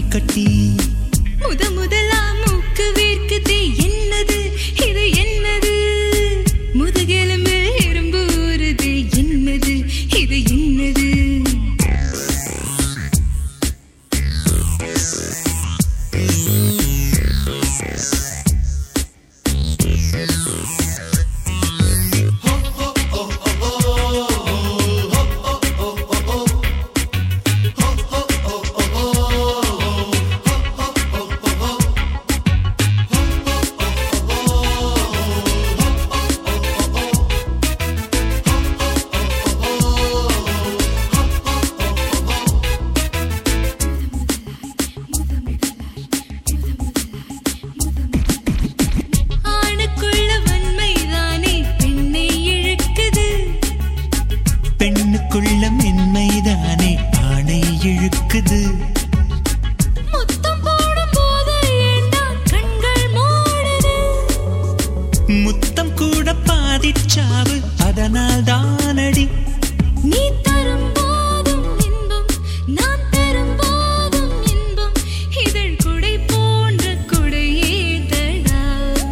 கட்டி முத முதலா மூக்கு வேர்க்குது என்னது இது என்னது முதுகெலும்பு எறும்பு ஊறுது என்னது இது என்னது ஆணுக்குள்ள வன்மைதானே பெண்ணை இழுக்குது பெண்ணுக்குள்ள மென்மைதானே ஆணை இழுக்குது முத்தம் போடும் போது ஏண்டா கண்கள் மூடுது முத்தம் கூட பாதிச்சாவு அதனால் தானடி நீ தரும் போதும் இன்பம் நான் தரும் போதும் இன்பம் இதழ் குடை போன்ற குடையேதடா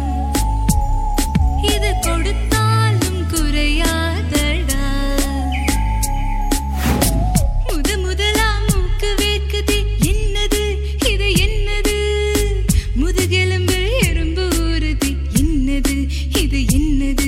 இது கொடுத்தாலும் குறையாதடா முத முதலா மூக்கு வேர்க்குது என்னது இது என்னது முதுகெலும்பு எறும்பு ஊறுது என்னது இது என்னது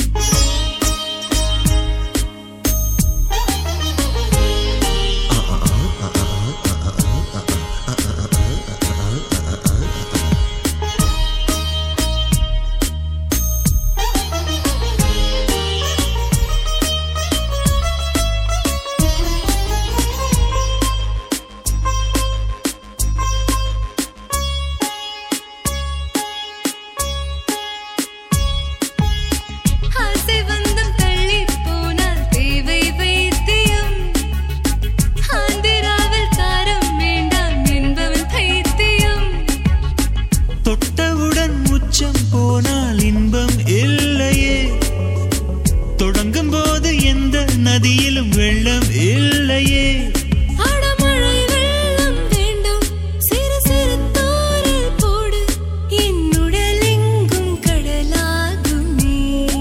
ஆசை வந்தம் தள்ளி போனால் தேவை வைத்தியம் ஆந்திராவில் காரம் வேண்டாம் என்பவன் பைத்தியம் தொட்டவுடன் உச்சம் போனால் இன்பம் இல்லையே தொடங்கும் போது எந்த நதியிலும் வெள்ளம் இல்லையே அடமழை வெள்ளம் வேண்டும் சிறு சிறு தூரல் போடு என் உடலெங்கும் கடலாகுமே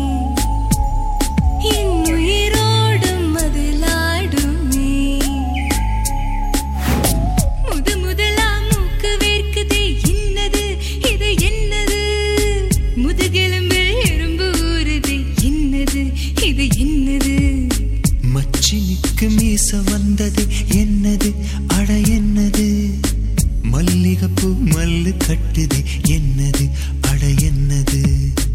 என் உயிரோடும் மதிலாடுமே முத முதலா மூக்கு வேர்க்குதே என்னது இது என்னது முதுகெலும்பு எறும்பு ஊறுது என்னது இது என்னது மச்சினிக்கு மீச வந்தது என்னது அட என்னது மல்லிகைப்பூ மல்லு கட்டுது என்னது அட என்னது